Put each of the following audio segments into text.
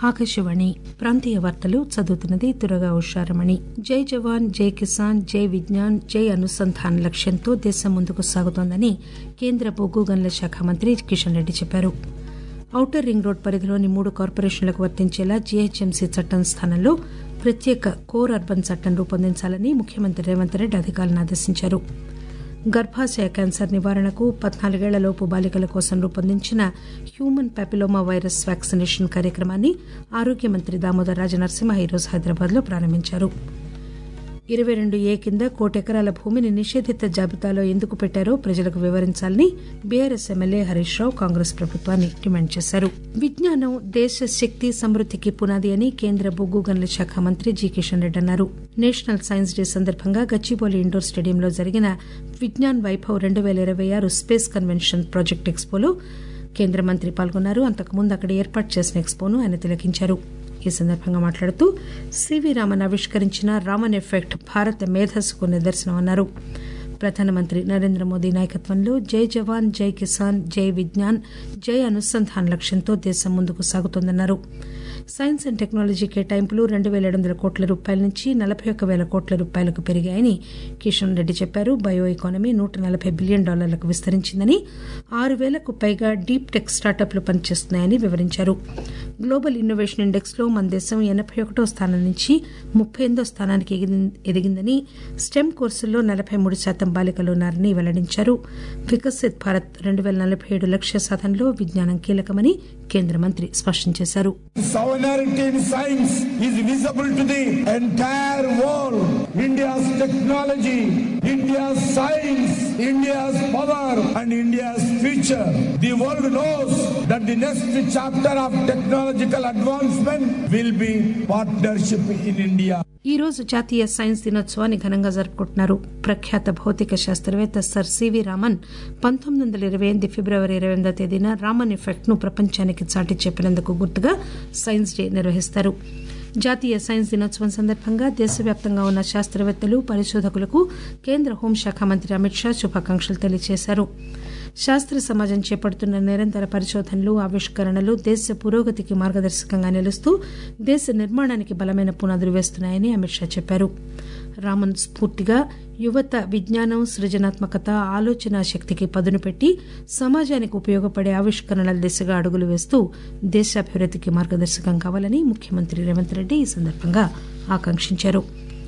ఆకాశవాణి ప్రాంతీయ వార్తలు చదువుతున్నది దురగా ఉషారమణి జై జవాన్ జై కిసాన్ జై విజ్ఞాన్ జై అనుసంధాన్ లక్ష్యంతో దేశం ముందుకు సాగుతోందని కేంద్ర బొగ్గు గనుల శాఖ మంత్రి కిషన్ రెడ్డి చెప్పారు ఔటర్ రింగ్ రోడ్ పరిధిలోని మూడు కార్పొరేషన్లకు వర్తించేలా జీహెచ్ఎంసీ చట్టం స్థానంలో ప్రత్యేక కోర్ అర్బన్ చట్టం రూపొందించాలని ముఖ్యమంత్రి రేవంత్ రెడ్డి అధికారులను ఆదేశించారు గర్భాశయ క్యాన్సర్ నివారణకు పద్నాలుగేళ్లలోపు బాలికల కోసం రూపొందించిన హ్యూమన్ పాపిలోమా వైరస్ వ్యాక్సినేషన్ కార్యక్రమాన్ని ఆరోగ్య మంత్రి దామోదర్ రాజ నరసింహ ఈరోజు హైదరాబాద్ లో ప్రారంభించారు ఇరవై రెండు ఏ కింద కోటెకరాల భూమిని నిషేధిత జాబితాలో ఎందుకు పెట్టారో ప్రజలకు వివరించాలని బీఆర్ఎస్ ఎమ్మెల్యే హరీష్ రావు కాంగ్రెస్ ప్రభుత్వాన్ని డిమాండ్ చేశారు విజ్ఞానం దేశ శక్తి సమృద్దికి పునాది అని కేంద్ర బొగ్గు గనుల శాఖ మంత్రి జి కిషన్ రెడ్డి అన్నారు నేషనల్ సైన్స్ డే సందర్భంగా గచ్చిబౌలి ఇండోర్ స్టేడియంలో జరిగిన విజ్ఞాన్ వైభవ్ రెండు పేల ఇరవై ఆరు స్పేస్ కన్వెన్షన్ ప్రాజెక్ట్ ఎక్స్పోలో కేంద్ర మంత్రి పాల్గొన్నారు అంతకుముందు అక్కడ ఏర్పాటు చేసిన ఎక్స్పోను ఆయన తిలకించారు ఈ సందర్భంగా మాట్లాడుతూ సివి రామన్ ఆవిష్కరించిన రామన్ ఎఫెక్ట్ భారత మేధస్సుకు నిదర్శనమన్నారు ప్రధానమంత్రి నరేంద్ర మోదీ నాయకత్వంలో జై జవాన్ జై కిసాన్ జై విజ్ఞాన్ జై అనుసంధాన్ లక్ష్యంతో దేశం ముందుకు సాగుతోందన్నారు సైన్స్ అండ్ టెక్నాలజీ కేటాయింపులు రెండు పేల ఏడు వందల కోట్ల రూపాయల నుంచి నలభై ఒక్క పేల కోట్ల రూపాయలకు పెరిగాయని కిషన్ రెడ్డి చెప్పారు బయో ఎకానమీ నూట నలభై బిలియన్ డాలర్లకు విస్తరించిందని ఆరు పేలకు పైగా డీప్ టెక్ స్టార్టప్లు పనిచేస్తున్నాయని వివరించారు గ్లోబల్ ఇన్నోవేషన్ ఇండెక్స్ లో మన దేశం ఎనబై ఒకటో స్థానం నుంచి ముప్పై ఎనిమిదో స్థానానికి ఎదిగిందని స్టెమ్ కోర్సుల్లో నలభై మూడు శాతం బాలికలు ఉన్నారని వెల్లడించారు వికసిత్ భారత్ రెండు పేల నలభై ఏడు లక్ష్య సాధనలో విజ్ఞానం కీలకమని కేంద్ర మంత్రి స్పష్టం చేశారు Sovereignty in science is visible to the entire world. India's technology, India's science, India's power, and India's future. The world knows that the next chapter of technological advancement will be partnership in India. ఈ రోజు జాతీయ science దినోత్సవాన్ని ఘనంగా జరుపుకుంటున్నారు ప్రఖ్యాత భౌతిక శాస్త్రవేత్త sir C V Raman పంతొమ్మిది వందల ఇరవై ఎనిమిది ఫిబ్రవరి ఇరవై ఎనిమిదో తేదీన రామన్ ఎఫెక్ట్ ను ప్రపంచానికి చాటి చెప్పినందుకు గుర్తుగా సైన్స్ డే నిర్వహిస్తారు జాతీయ సైన్స్ దినోత్సవం సందర్భంగా దేశవ్యాప్తంగా ఉన్న శాస్త్రవేత్తలు పరిశోధకులకు కేంద్ర హోంశాఖ మంత్రి అమిత్ షా శుభాకాంక్షలు తెలియజేశారు శాస్త్ర సమాజం చేపడుతున్న నిరంతర పరిశోధనలు ఆవిష్కరణలు దేశ పురోగతికి మార్గదర్శకంగా నిలుస్తూ దేశ నిర్మాణానికి బలమైన పునాదులు వేస్తున్నాయని అమిత్ షా చెప్పారు రామన్ స్ఫూర్తిగా యువత విజ్ఞానం సృజనాత్మకత ఆలోచన శక్తికి పదును పెట్టి సమాజానికి ఉపయోగపడే ఆవిష్కరణల దిశగా అడుగులు వేస్తూ దేశాభివృద్దికి మార్గదర్శకం కావాలని ముఖ్యమంత్రి రేవంత్ రెడ్డి ఈ సందర్భంగా ఆకాంక్షించారు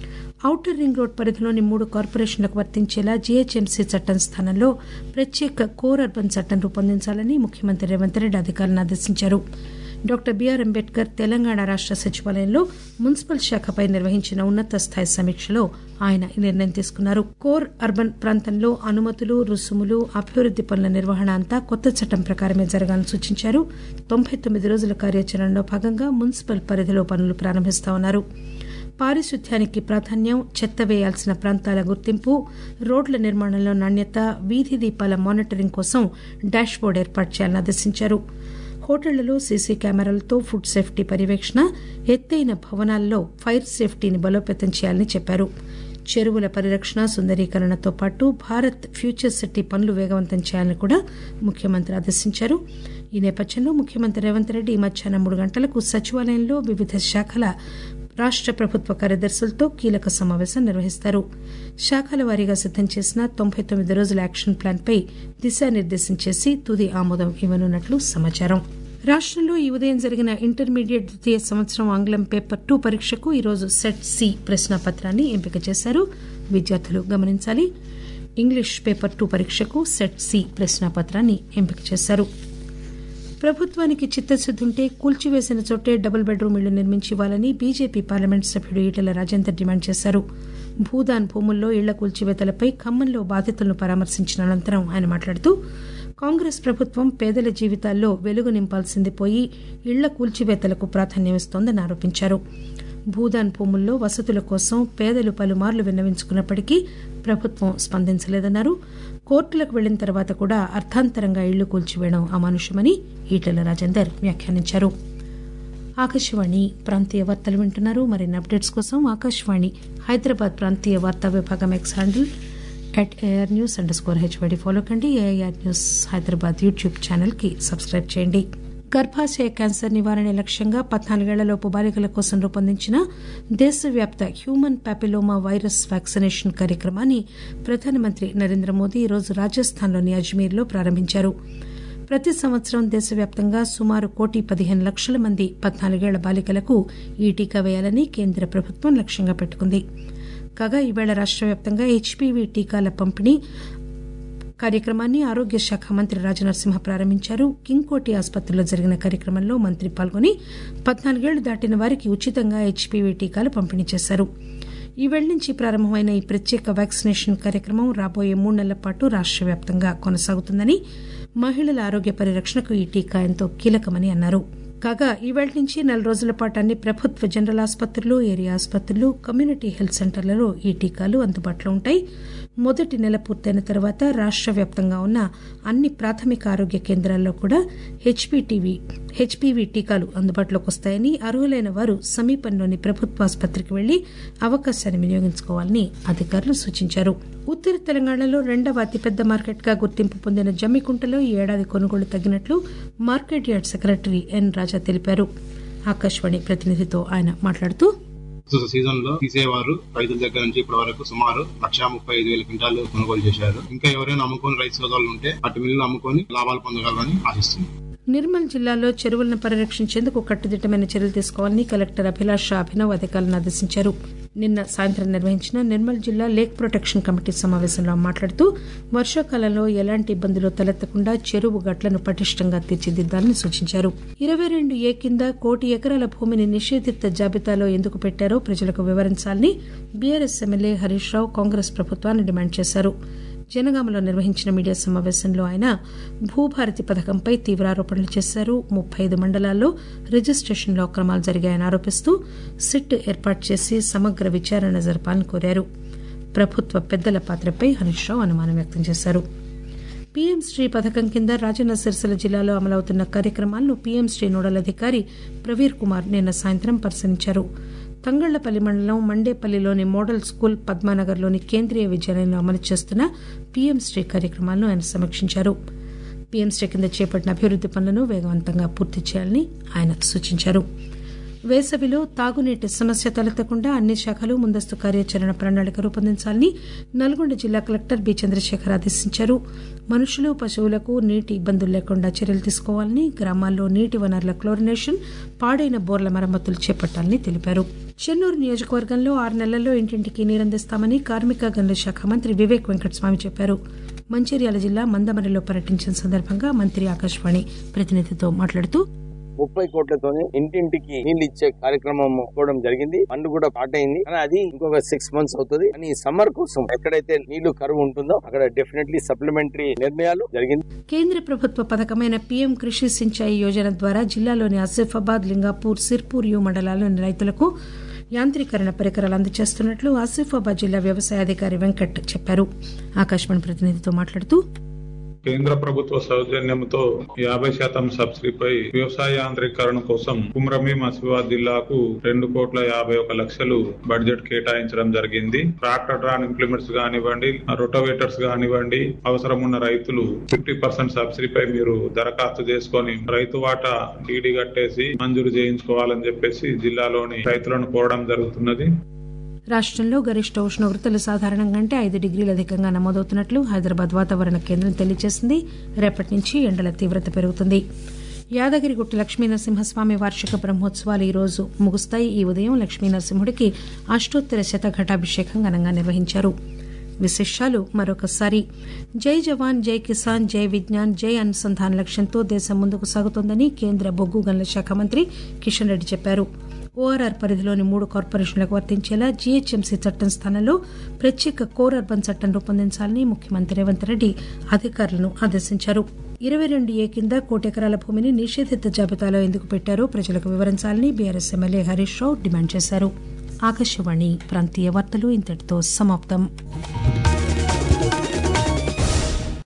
ఔటర్ రింగ్ రోడ్ పరిధిలోని మూడు కార్పొరేషన్లకు వర్తించేలా జీహెచ్ఎంసీ చట్టం స్థానంలో ప్రత్యేక కోర్ అర్బన్ చట్టం రూపొందించాలని ముఖ్యమంత్రి రేవంత్ రెడ్డి అధికారులను ఆదేశించారు డాక్టర్ బీఆర్ అంబేద్కర్ తెలంగాణ రాష్ట సచివాలయంలో మున్సిపల్ శాఖపై నిర్వహించిన ఉన్నత స్థాయి సమీక్షలో ఆయన ఈ నిర్ణయం తీసుకున్నారు కోర్ అర్బన్ ప్రాంతంలో అనుమతులు రుసుములు అభివృద్ది పనుల నిర్వహణ అంతా కొత్త చట్టం ప్రకారమే జరగాలని సూచించారు తొంభై తొమ్మిది రోజుల కార్యాచరణలో భాగంగా మున్సిపల్ పరిధిలో పనులు ప్రారంభిస్తామన్నారు పారిశుద్ధ్యానికి ప్రాధాన్యం చెత్త వేయాల్సిన ప్రాంతాల గుర్తింపు రోడ్ల నిర్మాణంలో నాణ్యత వీధి దీపాల మానిటరింగ్ కోసం డాష్ బోర్డు ఏర్పాటు చేయాలని ఆదేశించారు హోటళ్లలో సీసీ కెమెరాలతో ఫుడ్ సేఫ్టీ పర్యవేక్షణ ఎత్తైన భవనాల్లో ఫైర్ సేఫ్టీని బలోపేతం చేయాలని చెప్పారు చెరువుల పరిరక్షణ సుందరీకరణతో పాటు భారత్ ఫ్యూచర్ సిటీ పనులు వేగవంతం చేయాలని కూడా ముఖ్యమంత్రి ఆదేశించారు ఈ నేపథ్యంలో ముఖ్యమంత్రి రేవంత్ రెడ్డి ఈ మధ్యాహ్నం మూడు గంటలకు సచివాలయంలో వివిధ శాఖల రాష్ట ప్రభుత్వ కార్యదర్శులతో కీలక సమావేశం నిర్వహిస్తారు శాఖల వారీగా సిద్దం చేసిన తొంభై తొమ్మిది రోజుల యాక్షన్ ప్లాన్ పై దిశానిర్దేశం చేసి తుది ఆమోదం ఇవ్వనున్నట్లు సమాచారం రాష్టంలో ఈ ఉదయం జరిగిన ఇంటర్మీడియట్ ద్వితీయ సంవత్సరం ఆంగ్లం పేపర్ టూ పరీక్షకు ఈరోజు సెట్ సి ప్రశ్నాపత్రాన్ని ఎంపిక చేశారు విద్యార్థులు గమనించాలి ఇంగ్లీష్ పేపర్ టూ పరీక్షకు సెట్ సి ప్రశ్నాపత్రాన్ని ఎంపిక చేశారు ప్రభుత్వానికి చిత్తశుద్ది ఉంటే కూల్చివేసిన చోటే డబుల్ బెడ్రూమ్ ఇళ్లు నిర్మించి ఇవ్వాలని బీజేపీ పార్లమెంట్ సభ్యుడు ఈటెల రాజేందర్ డిమాండ్ చేశారు భూదాన్ భూముల్లో ఇళ్ల కూల్చివేతలపై ఖమ్మంలో బాధితులను పరామర్శించిన అనంతరం ఆయన మాట్లాడుతూ కాంగ్రెస్ ప్రభుత్వం పేదల జీవితాల్లో వెలుగు నింపాల్సింది పోయి ఇళ్ల కూల్చివేతలకు ప్రాధాన్యమిస్తోందని ఆరోపించారు భూదాన్ భూముల్లో వసతుల కోసం పేదలు పలుమార్లు విన్నవించుకున్నప్పటికీ ప్రభుత్వం స్పందించలేదన్నారు కోర్టులకు వెళ్లిన తర్వాత కూడా అర్థాంతరంగా ఇళ్లు కూల్చివేయడం అమానుషమని ఈటెల రాజేందర్ వ్యాఖ్యానించారు ఆకాశవాణి ప్రాంతీయ వార్తలు వింటున్నారు మరిన్ని అప్డేట్స్ కోసం ఆకాశవాణి హైదరాబాద్ ప్రాంతీయ వార్తా విభాగం X handle at A R news underscore HYD follow కండి AIR news Hyderabad YouTube channel కి సబ్స్క్రైబ్ చేయండి గర్భాశయ క్యాన్సర్ నివారణ లక్ష్యంగా పద్నాలుగేళ్లలోపు బాలికల కోసం రూపొందించిన దేశవ్యాప్త హ్యూమన్ పాపిలోమా వైరస్ వ్యాక్సినేషన్ కార్యక్రమాన్ని ప్రధానమంత్రి నరేంద్ర మోదీ ఈరోజు రాజస్థాన్లోని అజ్మీర్లో ప్రారంభించారు ప్రతి సంవత్సరం దేశవ్యాప్తంగా సుమారు కోటి పదిహేను లక్షల మంది పద్నాలుగేళ్ల బాలికలకు ఈ టీకా వేయాలని కేంద్ర ప్రభుత్వం లక్ష్యంగా పెట్టుకుంది కాగా ఈవేళ రాష్ట వ్యాప్తంగా హెచ్పీవీ టీకాల పంపిణీ కార్యక్రమాన్ని ఆరోగ్య శాఖ మంత్రి రాజనరసింహ ప్రారంభించారు కింగ్కోటి ఆసుపత్రిలో జరిగిన కార్యక్రమంలో మంత్రి పాల్గొని పద్నాలుగేళ్లు దాటిన వారికి ఉచితంగా హెచ్పీవీ టీకాలు పంపిణీ చేశారు ఈ వేళ నుంచి ప్రారంభమైన ఈ ప్రత్యేక వ్యాక్సినేషన్ కార్యక్రమం రాబోయే మూడు నెలల పాటు రాష్ట వ్యాప్తంగా కొనసాగుతుందని మహిళల ఆరోగ్య పరిరక్షణకు ఈ టీకా ఎంతో కీలకమని అన్నారు కాగా ఈవేళ నుంచి నెల రోజుల పాటు అన్ని ప్రభుత్వ జనరల్ ఆసుపత్రులు ఏరియా ఆసుపత్రులు కమ్యూనిటీ హెల్త్ సెంటర్లలో ఈ టీకాలు అందుబాటులో ఉంటాయి మొదటి నెల పూర్తయిన తర్వాత రాష్ట వ్యాప్తంగా ఉన్న అన్ని ప్రాథమిక ఆరోగ్య కేంద్రాల్లో కూడా హెచ్పీటీవీ హెచ్పీవీ టీకాలు అందుబాటులోకి వస్తాయని అర్హులైన వారు సమీపంలోని ప్రభుత్వ ఆసుపత్రికి వెళ్లి అవకాశాన్ని వినియోగించుకోవాలని అధికారులు సూచించారు ఉత్తర తెలంగాణలో రెండవ అతిపెద్ద మార్కెట్ గా గుర్తింపు పొందిన జమ్మికుంటలో ఈ ఏడాది కొనుగోలు తగ్గినట్లు market yard secretary N Raja తెలిపారు ఆకాశవాణి ప్రతినిధితో ఆయన మాట్లాడుతూ ప్రస్తుత సీజన్ లో తీసేవారు రైతుల దగ్గర నుంచి ఇప్పటి వరకు సుమారు లక్షా ముప్పై ఐదు వేల క్వింటాలు కొనుగోలు చేశారు ఇంకా ఎవరైనా అమ్ముకొని రైతు సోదరులు ఉంటే అటు మిల్లు అమ్ముకొని లాభాలు పొందగలరని ఆశిస్తున్నారు నిర్మల్ జిల్లాలో చెరువులను పరిరక్షించేందుకు కట్టుదిట్టమైన చర్యలు తీసుకోవాలని కలెక్టర్ అభిలాష అభినవ్ అధికారులను ఆదేశించారు నిన్న సాయంత్రం నిర్వహించిన నిర్మల్ జిల్లా లేక్ ప్రొటెక్షన్ కమిటీ సమావేశంలో మాట్లాడుతూ వర్షాకాలంలో ఎలాంటి ఇబ్బందులు తలెత్తకుండా చెరువు గట్లను పటిష్టంగా తీర్చిదిద్దాలని సూచించారు ఇరవై రెండు ఏ కింద కోటి ఎకరాల భూమిని నిషేధిత జాబితాలో ఎందుకు పెట్టారో ప్రజలకు వివరించాలని బీఆర్ఎస్ ఎమ్మెల్యే హరీష్ రావు కాంగ్రెస్ ప్రభుత్వాన్ని డిమాండ్ చేశారు జనగామలో నిర్వహించిన మీడియా సమావేశంలో ఆయన భూభారతి పథకంపై తీవ్ర ఆరోపణలు చేశారు ముప్పై ఐదు మండలాల్లో రిజిస్టేషన్లో అక్రమాలు జరిగాయని ఆరోపిస్తూ సిట్ ఏర్పాటు చేసి సమగ్ర విచారణ జరపాలని కోరారు ప్రభుత్వ పెద్దల పాత్రపై హరీష్ రావు అనుమానం వ్యక్తం చేశారు పీఎం శ్రీ పథకం కింద రాజన్న సిరిసిల్ల జిల్లాలో అమలవుతున్న కార్యక్రమాలను పీఎం శ్రీ నోడల్ అధికారి ప్రవీర్ కుమార్ నిన్న సాయంత్రం పరిశీలించారు తంగళ్లపల్లి మండలం మండేపల్లిలోని మోడల్ స్కూల్ పద్మానగర్లోని కేంద్రీయ విద్యాలయంలో అమలు చేస్తున్న పీఎం శ్రీ కార్యక్రమాలను ఆయన సమీక్షించారు పీఎం శ్రీ కింద చేపట్టిన అభివృద్ది పనులను వేగవంతంగా పూర్తి చేయాలని ఆయన సూచించారు వేసవిలో తాగునీటి సమస్య తలెత్తకుండా అన్ని శాఖలు ముందస్తు కార్యాచరణ ప్రణాళిక రూపొందించాలని నల్గొండ జిల్లా కలెక్టర్ బి చంద్రశేఖర్ ఆదేశించారు మనుషులు పశువులకు నీటి ఇబ్బందులు లేకుండా చర్యలు తీసుకోవాలని గ్రామాల్లో నీటి వనరుల క్లోరినేషన్ పాడైన బోర్ల మరమ్మతులు చేపట్టాలని తెలిపారు చెన్నూరు నియోజకవర్గంలో ఆరు నెలల్లో ఇంటింటికి నీరందిస్తామని కార్మిక గనుల శాఖ మంత్రి వివేక్ వెంకటస్వామి చెప్పారు మంచిర్యాల జిల్లా మందమరిలో పర్యటించిన సందర్భంగా మంత్రి ఆకాశవాణి ప్రతినిధితో మాట్లాడుతూ ముప్పై కోట్లతోని ఇంటింటికి నీళ్లు ఇచ్చే కార్యక్రమం కూడా జరిగింది ఫండ్ కూడా స్టార్ట్ అయింది కానీ అది ఇంకొక సిక్స్ మంత్స్ అవుతుంది కానీ ఈ సమ్మర్ కోసం ఎక్కడైతే నీళ్లు కరువు ఉంటుందో అక్కడ డెఫినెట్లీ సప్లిమెంటరీ నిర్ణయాలు జరిగింది కేంద్ర ప్రభుత్వ పథకమైన పీఎం కృషి సించాయి యోజన ద్వారా జిల్లాలోని ఆసిఫాబాద్ లింగాపూర్ సిర్పూర్ యు మండలాల్లోని రైతులకు యాంత్రీకరణ పరికరాలు అందజేస్తున్నట్లు ఆసిఫాబాద్ జిల్లా వ్యవసాయ అధికారి వెంకట్ చెప్పారు ఆకాశవాణి ప్రతినిధితో మాట్లాడుతూ కేంద్ర ప్రభుత్వ సౌజన్యంతో యాభై శాతం సబ్సిడీపై వ్యవసాయ యాంత్రీకరణ కోసం కుమ్రమీ మసిబాద్ జిల్లాకు రెండు కోట్ల యాభై ఒక లక్షలు బడ్జెట్ కేటాయించడం జరిగింది ట్రాక్టర్ డ్రాన్ ఇంప్లిమెంట్స్ కానివ్వండి రొటోవేటర్స్ కానివ్వండి అవసరం ఉన్న రైతులు ఫిఫ్టీ పర్సెంట్ సబ్సిడీపై మీరు దరఖాస్తు చేసుకొని రైతు వాటా డీడీ కట్టేసి మంజూరు చేయించుకోవాలని చెప్పేసి జిల్లాలోని రైతులను కోరడం జరుగుతున్నది రాష్టంలో గరిష్ట ఉష్ణోగ్రతలు సాధారణం కంటే ఐదు డిగ్రీలు అధికంగా నమోదవుతున్నట్లు హైదరాబాద్ వాతావరణ కేంద్రం తెలియజేసింది రేపటి నుంచి ఎండల తీవ్రత పెరుగుతుంది యాదగిరిగుట్ట లక్ష్మీనరసింహస్వామి వార్షిక బ్రహ్మోత్సవాలు ఈ రోజు ముగుస్తాయి ఈ ఉదయం లక్ష్మీనరసింహుడికి అష్టోత్తర శతఘటాభిషేకం ఘనంగా నిర్వహించారు విశేషాలు మరొకసారి జై జవాన్ జై కిసాన్ జై విజ్ఞాన్ జై అనుసంధాన్ లక్ష్యంతో దేశం ముందుకు సాగుతోందని కేంద్ర బొగ్గు గనుల శాఖ మంత్రి కిషన్ రెడ్డి చెప్పారు ఓఆర్ఆర్ పరిధిలోని మూడు కార్పొరేషన్లకు వర్తించేలా జీహెచ్ఎంసీ చట్టం స్థానంలో ప్రత్యేక కోర్ అర్బన్ చట్టం రూపొందించాలని ముఖ్యమంత్రి రేవంత్ రెడ్డి అధికారులను ఆదేశించారు ఇరవై రెండు ఏ కింద కోటెకరాల భూమిని నిషేధిత జాబితాలో ఎందుకు పెట్టారో ప్రజలకు వివరించాలని BRS MLA Harish Rao demand చేశారు ఆకాశవాణి ప్రాంతీయ వార్తలు ఇంతటితో సమాప్తం